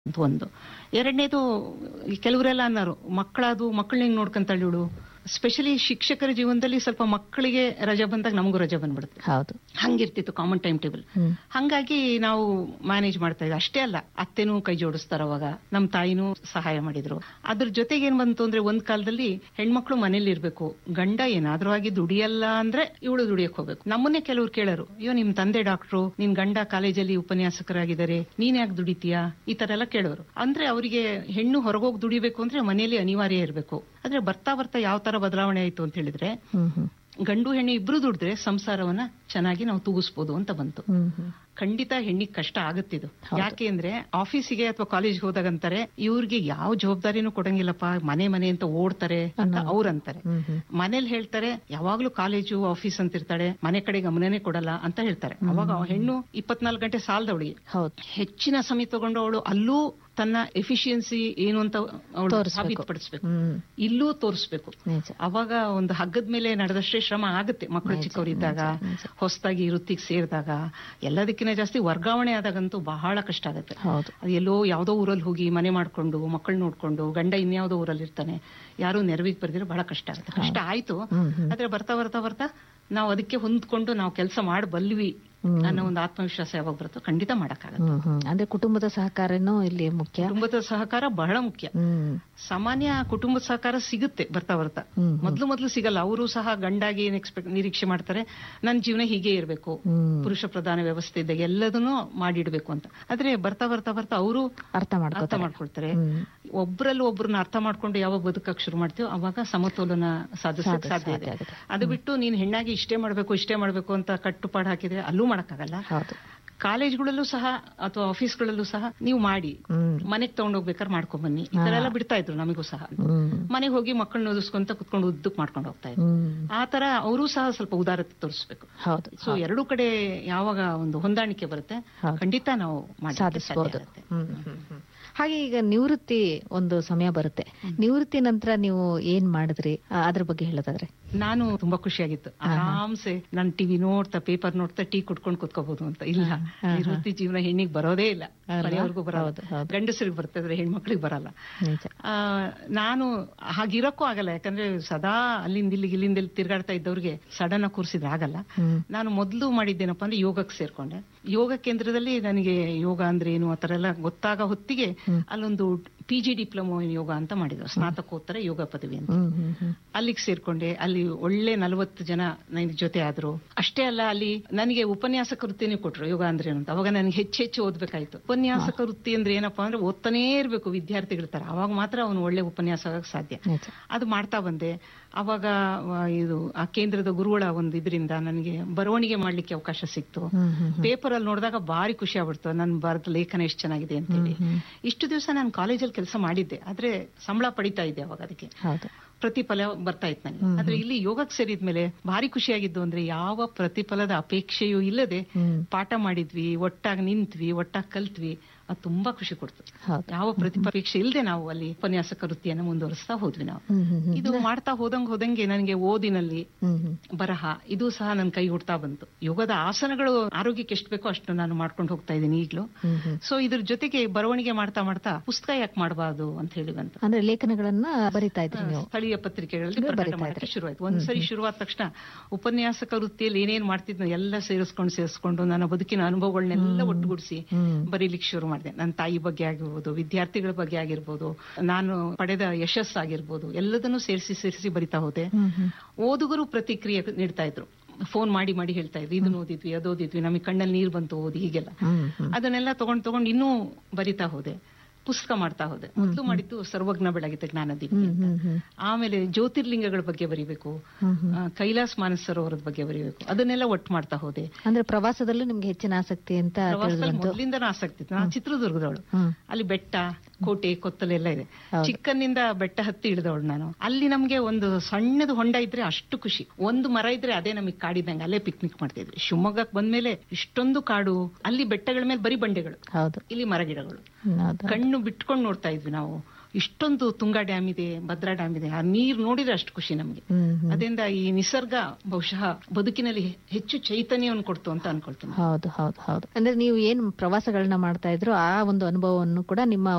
ಅಂತ ಒಂದು ಎರಡನೇದು ಕೆಲವರೆಲ್ಲ ಅನ್ನೋರು ಮಕ್ಕಳದು ಮಕ್ಕಳನ್ನ ನೋಡ್ಕೊಂತಾಳೆ ಇವಳು ಸ್ಪೆಷಲಿ ಶಿಕ್ಷಕರ ಜೀವನದಲ್ಲಿ ಸ್ವಲ್ಪ ಮಕ್ಕಳಿಗೆ ರಜೆ ಬಂದಾಗ ನಮಗೂ ರಜೆ ಬಂದ್ಬಿಡುತ್ತೆ ಹೌದು ಹಂಗಿರ್ತಿತ್ತು ಕಾಮನ್ ಟೈಮ್ ಟೇಬಲ್ ಹ್ಮ್. ಹಂಗಾಗಿ ನಾವು ಮ್ಯಾನೇಜ್ ಮಾಡ್ತಾ ಇದ್ವಿ ಅಷ್ಟೇ ಅಲ್ಲ ಅತ್ತೆನೂ ಕೈ ಜೋಡಿಸ್ತಾರ ಅವಾಗ ನಮ್ ತಾಯಿನೂ ಸಹಾಯ ಮಾಡಿದ್ರು ಅದ್ರ ಜೊತೆಗೆ ಏನ್ ಬಂತು ಅಂದ್ರೆ ಒಂದ್ ಕಾಲದಲ್ಲಿ ಹೆಣ್ಮಕ್ಳು ಮನೇಲಿ ಇರ್ಬೇಕು ಗಂಡ ಏನಾದ್ರೂ ಆಗಿ ದುಡಿಯಲ್ಲ ಅಂದ್ರೆ ಇವಳು ದುಡಿಯಕ್ ಹೋಗ್ಬೇಕು ನಮ್ಮನ್ನೇ ಕೆಲವ್ರು ಕೇಳರು ಅಯ್ಯೋ ನಿಮ್ ತಂದೆ ಡಾಕ್ಟ್ರು ನಿನ್ ಗಂಡ ಕಾಲೇಜಲ್ಲಿ ಉಪನ್ಯಾಸಕರಾಗಿದ್ದಾರೆ ನೀನ್ ಯಾಕೆ ದುಡಿತೀಯಾ ಈ ತರ ಎಲ್ಲ ಕೇಳೋರು ಅಂದ್ರೆ ಅವರಿಗೆ ಹೆಣ್ಣು ಹೊರಗೋಗಿ ದುಡಿಬೇಕು ಅಂದ್ರೆ ಮನೆಯಲ್ಲಿ ಅನಿವಾರ್ಯ ಇರಬೇಕು ಆದ್ರೆ ಬರ್ತಾ ಬರ್ತಾ ಯಾವ ತರ ಬದಲಾವಣೆ ಆಯ್ತು ಅಂತ ಹೇಳಿದ್ರೆ ಹ್ಮ್ ಹ್ಮ್ ಗಂಡು ಹೆಣ್ಣು ಇಬ್ರು ದುಡಿದ್ರೆ ಸಂಸಾರವನ್ನ ಚೆನ್ನಾಗಿ ನಾವು ತೂಗಿಸ್ಬೋದು ಅಂತ ಬಂತು ಹ್ಮ್ ಹ್ಮ್ ಖಂಡಿತ ಹೆಣ್ಣಿಗೆ ಕಷ್ಟ ಆಗುತ್ತಿದು ಹೌದು. ಯಾಕೆ ಅಂದ್ರೆ ಆಫೀಸಿಗೆ ಅಥವಾ ಕಾಲೇಜ್ಗೆ ಹೋದಾಗ ಅಂತಾರೆ ಇವ್ರಿಗೆ ಯಾವ ಜವಾಬ್ದಾರಿನೂ ಕೊಡಂಗಿಲ್ಲಪ್ಪ ಮನೆ ಮನೆ ಅಂತ ಓಡ್ತಾರೆ ಅಂತ ಅವ್ರಂತಾರೆ ಹ್ಮ್ ಹ್ಮ್ ಮನೇಲಿ ಹೇಳ್ತಾರೆ ಯಾವಾಗ್ಲೂ ಕಾಲೇಜು ಆಫೀಸ್ ಅಂತ ಇರ್ತಾಳೆ ಮನೆ ಕಡೆ ಗಮನನೇ ಕೊಡಲ್ಲ ಅಂತ ಹೇಳ್ತಾರೆ ಅವಾಗ ಆ ಹೆಣ್ಣು ಇಪ್ಪತ್ನಾಲ್ಕು ಗಂಟೆ ಸಾಲದವಳಿಗೆ ಹೌದು ಹೆಚ್ಚಿನ ಸಮಯ ತಗೊಂಡು ಅವಳು ಅಲ್ಲೂ ತನ್ನ ಎಫಿಷಿಯನ್ಸಿ ಏನು ಅಂತ ಅವಳು ತೋರಿಸ್ಬೇಕು. ಸಾಬೀತುಪಡಿಸ್ಬೇಕು ಹ್ಮ್ ಇಲ್ಲೂ ತೋರಿಸ್ಬೇಕು ನಿಜ ಅವಾಗ ಒಂದು ಹಗ್ಗದ ಮೇಲೆ ನಡೆದಷ್ಟೇ ಶ್ರಮ ಆಗುತ್ತೆ ಮಕ್ಕಳು ನಿಜ, ಚಿಕ್ಕವರಿದ್ದಾಗ ನಿಜ, ನಿಜ. ಹೊಸದಾಗಿ ವೃತ್ತಿಗೆ ಸೇರಿದಾಗ ಎಲ್ಲದಕ್ಕಿಂತ ಜಾಸ್ತಿ ವರ್ಗಾವಣೆ ಆದಾಗಂತೂ ಬಹಳ ಕಷ್ಟ ಆಗುತ್ತೆ ಹೌದು ಅದು ಎಲ್ಲೋ ಯಾವ್ದೋ ಊರಲ್ಲಿ ಹೋಗಿ ಮನೆ ಮಾಡ್ಕೊಂಡು ಮಕ್ಕಳು ನೋಡ್ಕೊಂಡು ಗಂಡ ಇನ್ಯಾವುದೋ ಊರಲ್ಲಿ ಇರ್ತಾನೆ ಯಾರು ನೆರವಿಗೆ ಬರ್ದಿರೋ ಬಹಳ ಕಷ್ಟ ಆಗುತ್ತೆ ಕಷ್ಟ ಆಯ್ತು ಹ್ಮ್ ಹ್ಮ್ ಆದ್ರೆ ಬರ್ತಾ ಬರ್ತಾ ಬರ್ತಾ ನಾವು ಅದಕ್ಕೆ ಹೊಂದ್ಕೊಂಡು ನಾವು ಕೆಲಸ ಮಾಡಬಲ್ವಿ ಹ್ಮ್. ಅನ್ನೋ ಒಂದು ಆತ್ಮವಿಶ್ವಾಸ ಯಾವಾಗ ಬರುತ್ತೋ ಖಂಡಿತ ಮಾಡಕ್ಕಾಗತ್ತೆ ಹ್ಮ್ ಹ್ಮ್ ಅಂದ್ರೆ ಕುಟುಂಬದ ಸಹಕಾರನೂ ಇಲ್ಲಿ ಮುಖ್ಯ ಕುಟುಂಬದ ಸಹಕಾರ ಬಹಳ ಮುಖ್ಯ ಹ್ಮ್ ಸಾಮಾನ್ಯ ಕುಟುಂಬದ ಸಹಕಾರ ಸಿಗುತ್ತೆ ಬರ್ತಾ ಬರ್ತಾ ಹ್ಮ್ ಮೊದ್ಲು ಮೊದ್ಲು ಸಿಗಲ್ಲ ಅವರು ಸಹ ಗಂಡಾಗಿ ಏನ್ ಎಕ್ಸ್ಪೆಕ್ಟ್ ನಿರೀಕ್ಷೆ ಮಾಡ್ತಾರೆ ನನ್ನ ಜೀವನ ಹೀಗೆ ಇರಬೇಕು ಹ್ಮ್ ಪುರುಷ ಪ್ರಧಾನ ವ್ಯವಸ್ಥೆ ಇದ್ದಾಗ ಎಲ್ಲದನ್ನೂ ಮಾಡಿಡ್ಬೇಕು ಅಂತ ಆದ್ರೆ ಬರ್ತಾ ಬರ್ತಾ ಬರ್ತಾ ಅವರು ಅರ್ಥ ಅರ್ಥ ಮಾಡ್ಕೋತಾರೆ ಮಾಡ್ಕೊಳ್ತಾರೆ ಹ್ಮ್ ಒಬ್ರಲ್ಲಿ ಒಬ್ರನ್ನ ಅರ್ಥ ಮಾಡ್ಕೊಂಡು ಯಾವಾಗ ಬದುಕಕ್ ಶುರು ಮಾಡ್ತೀವೋ ಅವಾಗ ಸಮತೋಲನ ಸಾಧಿಸಕ್ ಸಾಧಿಸ- ಸಾಧ್ಯ ಇದೆ ಸಾಧ್ಯ ಆಗುತ್ತೆ. ಅದು ಬಿಟ್ಟು ನೀನ್ ಹೆಣ್ಣಾಗಿ ಇಷ್ಟೇ ಮಾಡ್ಬೇಕು ಇಷ್ಟೇ ಮಾಡ್ಬೇಕು ಅಂತ ಕಟ್ಟುಪಾಡು ಹಾಕಿದ್ರೆ ಅಲ್ಲೂ ಮಾಡಕ್ಕಾಗಲ್ಲ ಹೌದು ಕಾಲೇಜ್ಗಳಲ್ಲೂ ಸಹ ಅಥವಾ ಆಫೀಸ್ಗಳಲ್ಲೂ ಸಹ ನೀವು ಮಾಡಿ ಹ್ಮ್ ಮನೆಗ್ ತಗೊಂಡೋಗ್ಬೇಕಾದ್ರೆ ಮಾಡ್ಕೊಂಡ್ ಬನ್ನಿ ಈ ತರ ಎಲ್ಲ ಬಿಡ್ತಾ ಇದ್ರು ನಮಗೂ ಸಹ ಹ್ಮ್ ಮನೆಗೆ ಹೋಗಿ ಮಕ್ಕಳನ್ನ ಓದಿಸ್ಕೊಂತ ಕುತ್ಕೊಂಡು ಉದ್ದಕ್ ಮಾಡ್ಕೊಂಡು ಹೋಗ್ತಾ ಇದ್ರು ಹ್ಮ್ ಆ ತರ ಅವರು ಸಹ ಸ್ವಲ್ಪ ಉದಾರತೆ ತೋರಿಸ್ಬೇಕು ಹೌದು ಸೊ ಎರಡೂ ಕಡೆ ಯಾವಾಗ ಒಂದು ಹೊಂದಾಣಿಕೆ ಬರುತ್ತೆ ಹೌದು. ಖಂಡಿತ ನಾವು ಮಾಡ್ಲಿಕ್ಕೆ ಸಾಧ್ಯ ಸಾಧಿಸಬಹುದು ಆಗುತ್ತೆ. ಹಾಗೆ ಈಗ ನಿವೃತ್ತಿ ಒಂದು ಸಮಯ ಬರುತ್ತೆ ನಿವೃತ್ತಿ ನಂತರ ನೀವು ಏನ್ ಮಾಡಿದ್ರಿ ಆ, ಅದ್ರ ಬಗ್ಗೆ ಹೇಳೋದಾದ್ರೆ ನಾನು ತುಂಬಾ ಖುಷಿಯಾಗಿತ್ತು ಆರಾಮ್ಸೆ ನಾನು ಟಿವಿ ನೋಡ್ತಾ ಪೇಪರ್ ನೋಡ್ತಾ ಟೀ ಕುಟ್ಕೊಂಡು ಕುತ್ಕೋಬಹುದು ಅಂತ ಇಲ್ಲ ನಿವೃತ್ತಿ ಜೀವನ ಹೆಣ್ಣಿಗೆ ಬರೋದೇ ಇಲ್ಲ ಅಲ್ವಾ? ಮನೆಯವ್ರಿಗೂ ಬರೋದು ಹೌದು, ಹೌದು. ಗಂಡಸರಿಗೆ ಬರ್ತದ್ರೆ ಹೆಣ್ಮಕ್ಳಿಗೆ ಬರಲ್ಲ ನಿಜ ಆ, ನಾನು ಹಾಗಿರಕ್ಕೂ ಆಗಲ್ಲ ಯಾಕಂದ್ರೆ ಸದಾ ಅಲ್ಲಿಂದ ಇಲ್ಲಿಗೆ ಇಲ್ಲಿಂದ ಇಲ್ಲಿ ತಿರ್ಗಾಡ್ತಾ ಇದ್ದವ್ರಿಗೆ ಸಡನ್ ಆಗಿ ಕೂರಿಸಿದ್ರೆ ಆಗಲ್ಲ ಹ್ಮ್ ನಾನು ಮೊದಲು ಮಾಡಿದ್ದೇನಪ್ಪ ಅಂದ್ರೆ ಯೋಗಕ್ಕೆ ಸೇರ್ಕೊಂಡೆ ಯೋಗ ಕೇಂದ್ರದಲ್ಲಿ ನನಗೆ ಯೋಗ ಅಂದ್ರೆ ಏನು ಆ ತರ ಎಲ್ಲ ಗೊತ್ತಾಗ ಹೊತ್ತಿಗೆ ಅಲ್ಲೊಂದು P G diploma in yoga ಅಂತ ಮಾಡಿದ್ರು ಸ್ನಾತಕೋತ್ತರ ಯೋಗ ಪದವಿ ಅಂತ ಹ್ಮ್ ಹ್ಮ್ ಹ್ಮ್ ಅಲ್ಲಿಗೆ ಸೇರ್ಕೊಂಡೆ ಅಲ್ಲಿ ಒಳ್ಳೆ ನಲವತ್ತು ಜನ ನನ್ನ ಜೊತೆ ಆದ್ರು ಅಷ್ಟೇ ಅಲ್ಲ ಅಲ್ಲಿ ನನಗೆ ಉಪನ್ಯಾಸಕ ವೃತ್ತಿನೂ ಕೊಟ್ರು ಯೋಗ ಅಂದ್ರೆ ಏನು ಅಂತ ಅವಾಗ ನನಗೆ ಹೆಚ್ಚು ಹೆಚ್ಚು ಓದ್ಬೇಕಾಯ್ತು ಉಪನ್ಯಾಸಕ ವೃತ್ತಿ ಅಂದ್ರೆ ಏನಪ್ಪಾ ಅಂದ್ರೆ ಓದ್ತಾನೇ ಇರ್ಬೇಕು ವಿದ್ಯಾರ್ಥಿಗಳ ತರ ಅವಾಗ ಮಾತ್ರ ಅವನು ಒಳ್ಳೆ ಉಪನ್ಯಾಸ ಆಗಕ್ ಸಾಧ್ಯ ನಿಜ ಅದು ಮಾಡ್ತಾ ಬಂದೆ ಅವಾಗ ಆ, ಇದು ಆ ಕೇಂದ್ರದ ಗುರುಗಳ ಒಂದು ಇದರಿಂದ ನನಗೆ ಬರವಣಿಗೆ ಮಾಡ್ಲಿಕ್ಕೆ ಅವಕಾಶ ಸಿಕ್ತು ಹ್ಮ್ ಹ್ಮ್ ಪೇಪರ್ ಅಲ್ಲಿ ನೋಡಿದಾಗ ಭಾರಿ ಖುಷಿ ಆಗ್ಬಿಡ್ತು ನನ್ನ ಬರೆದ ಲೇಖನ ಎಷ್ಟು ಚೆನ್ನಾಗಿದೆ ಅಂತೇಳಿ ಇಷ್ಟು ದಿವಸ ನಾನು ಕಾಲೇಜಲ್ಲಿ ಕೆಲಸ ಮಾಡಿದ್ದೆ ಆದ್ರೆ ಸಂಬಳ ಪಡಿತಾ ಇದ್ದೆ ಅವಾಗ ಅದಕ್ಕೆ ಹೌದು ಪ್ರತಿಫಲ ಬರ್ತಾ ಇತ್ತು ನನಗೆ ಆದ್ರೆ ಇಲ್ಲಿ ಯೋಗಕ್ಕೆ ಸೇರಿದ್ಮೇಲೆ ಭಾರಿ ಖುಷಿಯಾಗಿದ್ದು ಅಂದ್ರೆ ಯಾವ ಪ್ರತಿಫಲದ ಅಪೇಕ್ಷೆಯೂ ಇಲ್ಲದೆ ಹ್ಮ್ ಪಾಠ ಮಾಡಿದ್ವಿ ಒಟ್ಟಾಗಿ ನಿಂತ್ವಿ ಒಟ್ಟಾಗಿ ಕಲ್ತ್ವಿ ಅದು ತುಂಬಾ ಖುಷಿ ಕೊಡ್ತು ಹೌದು ಯಾವ ಪ್ರತಿಫಲಾಪೇಕ್ಷೆ ಇಲ್ಲದೆ ನಾವು ಅಲ್ಲಿ ಉಪನ್ಯಾಸಕ ವೃತ್ತಿಯನ್ನು ಮುಂದುವರಿಸ್ತಾ ಹೋದ್ವಿ ನಾವು ಹ್ಮ್ ಹ್ಮ್ ಹ್ಮ್ ಇದು ಮಾಡ್ತಾ ಹೋದಂಗ್ ಹೋದಂಗೆ ನನಗೆ ಓದಿನಲ್ಲಿ ಹ್ಮ್ ಹ್ಮ್ ಬರಹ ಇದು ಸಹ ನನ್ನ ಕೈ ಹುಡ್ತಾ ಬಂತು ಯೋಗದ ಆಸನಗಳು ಆರೋಗ್ಯಕ್ಕೆ ಎಷ್ಟು ಬೇಕೋ ಅಷ್ಟು ನಾನು ಮಾಡ್ಕೊಂಡು ಹೋಗ್ತಾ ಇದ್ದೀನಿ ಈಗಲೂ ಹ್ಮ್ ಹ್ಮ್ ಸೊ ಇದ್ರ ಜೊತೆಗೆ ಬರವಣಿಗೆ ಮಾಡ್ತಾ ಮಾಡ್ತಾ ಪುಸ್ತಕ ಯಾಕೆ ಮಾಡಬಾರ್ದು ಅಂತ ಹೇಳಿ ಬಂತು ಅಂದ್ರೆ ಲೇಖನಗಳನ್ನ ಬರಿತಾ ಇದ್ರಿ ನೀವು ಸ್ಥಳೀಯ ಪತ್ರಿಕೆಗಳಲ್ಲಿ ನೀವು ಪ್ರಕಟ ಬರಿತಾ ಮಾಡಕ್ಕೆ ಶುರುವಾಯ್ತು ಒಂದ್ಸರಿ ಶುರುವಾದ ತಕ್ಷಣ ಉಪನ್ಯಾಸಕ ವೃತ್ತಿಯಲ್ಲಿ ಏನೇನ್ ಮಾಡ್ತಿದ್ನೋ ಎಲ್ಲ ಸೇರಿಸ್ಕೊಂಡು ಸೇರಿಸ್ಕೊಂಡು ನನ್ನ ಬದುಕಿನ ಅನುಭವಗಳನ್ನೆಲ್ಲ ಒಟ್ಟುಗೂಡಿಸಿ ಹ್ಮ್ ಬರೀಲಿಕ್ಕೆ ಶುರು ಮಾಡಿದೆ ನನ್ನ ತಾಯಿ ಬಗ್ಗೆ ಆಗಿರ್ಬೋದು ವಿದ್ಯಾರ್ಥಿಗಳ ಬಗ್ಗೆ ಆಗಿರ್ಬೋದು ನಾನು ಪಡೆದ ಯಶಸ್ಸಾಗಿರ್ಬೋದು ಎಲ್ಲದನ್ನೂ ಸೇರಿಸಿ ಸೇರಿಸಿ ಬರಿತಾ ಹೋದೆ ಹ್ಮ್ ಹ್ಮ್ ಓದುಗರು ಪ್ರತಿಕ್ರಿಯೆ ನೀಡ್ತಾ ಇದ್ರು ಫೋನ್ ಮಾಡಿ ಮಾಡಿ ಹೇಳ್ತಾ ಇದ್ರು ಇದನ್ನ ಓದಿದ್ವಿ ಅದು ಓದಿದ್ವಿ ನಮಗೆ ಕಣ್ಣಲ್ಲಿ ನೀರು ಬಂತು ಓದಿ ಹೀಗೆಲ್ಲ ಹ್ಮ್ ಹ್ಮ್ ಅದನ್ನೆಲ್ಲ ತಗೊಂಡ್ ತಗೊಂಡ್ ಇನ್ನೂ ಬರಿತಾ ಹೋದೆ ಪುಸ್ತಕ ಮಾಡ್ತಾ ಹೋದೆ ಮೊದಲು ಮಾಡಿದ್ದು ಸರ್ವಜ್ಞ ಬೆಳಗಿದ ಜ್ಞಾನದೀಪ ಹ್ಮ್ ಹ್ಮ್ ಹ್ಮ್ ಆಮೇಲೆ ಜ್ಯೋತಿರ್ಲಿಂಗಗಳ ಬಗ್ಗೆ ಬರಿಬೇಕು ಹ್ಮ್ ಹ್ಮ್ ಆ, ಕೈಲಾಸ್ ಮಾನಸ ಸರೋವರದ ಬಗ್ಗೆ ಬರಿಬೇಕು ಅದನ್ನೆಲ್ಲ ಒಟ್ಟು ಮಾಡ್ತಾ ಹೋದೆ ಅಂದ್ರೆ ಪ್ರವಾಸದಲ್ಲೂ ನಿಮ್ಗೆ ಹೆಚ್ಚಿನ ಆಸಕ್ತಿ ಅಂತ ಪ್ರವಾಸದಲ್ಲಿ ತಿಳಿದು ಮೊದಲಿಂದನೂ ಆಸಕ್ತಿ ಇತ್ತು ನಾನು ಚಿತ್ರದುರ್ಗದವಳು ಹ್ಮ್ ಅಲ್ಲಿ ಬೆಟ್ಟ ಕೋಟೆ ಕೊತ್ತಲೆ ಎಲ್ಲ ಇದೆ ಹೌದು. ಚಿಕ್ಕನ್ನಿಂದ ಬೆಟ್ಟ ಹತ್ತಿ ಇಳಿದವಳು ನಾನು ಅಲ್ಲಿ ನಮ್ಗೆ ಒಂದು ಸಣ್ಣದು ಹೊಂಡ ಇದ್ರೆ ಅಷ್ಟು ಖುಷಿ ಒಂದು ಮರ ಇದ್ರೆ ಅದೇ ನಮಗೆ ಕಾಡಿದಂಗೆ ಅಲ್ಲೇ ಪಿಕ್ನಿಕ್ ಮಾಡ್ತಿದ್ವಿ ಶಿವಮೊಗ್ಗಕ್ಕೆ ಬಂದ್ಮೇಲೆ ಇಷ್ಟೊಂದು ಕಾಡು ಅಲ್ಲಿ ಬೆಟ್ಟಗಳ ಮೇಲೆ ಬರೀ ಬಂಡೆಗಳು ಹೌದು ಇಲ್ಲಿ ಮರಗಿಡಗಳು ಹ್ಮ್, ಹೌದು ಕಣ್ಣು ಬಿಟ್ಕೊಂಡು ನೋಡ್ತಾ ಇದ್ವಿ ನಾವು ಇಷ್ಟೊಂದು ತುಂಗಾ ಡ್ಯಾಮ್ ಇದೆ ಭದ್ರಾ ಡ್ಯಾಮ್ ಇದೆ ಆ ನೀರ್ ನೋಡಿದ್ರೆ ಅಷ್ಟು ಖುಷಿ ನಮ್ಗೆ ಹ್ಮ್ ಹ್ಮ್ ಅದರಿಂದ ಈ ನಿಸರ್ಗ ಬಹುಶಃ ಬದುಕಿನಲ್ಲಿ ಹೆಚ್ಚು ಚೈತನ್ಯವನ್ನು ಕೊಡ್ತು ಅಂತ ಅನ್ಕೊಳ್ತೀನಿ ಹೌದು ಹೌದು ಹೌದು ಅಂದ್ರೆ ನೀವು ಏನ್ ಪ್ರವಾಸಗಳನ್ನ ಮಾಡ್ತಾ ಇದ್ರು ಆ ಒಂದು ಅನುಭವವನ್ನು ಕೂಡ ನಿಮ್ಮ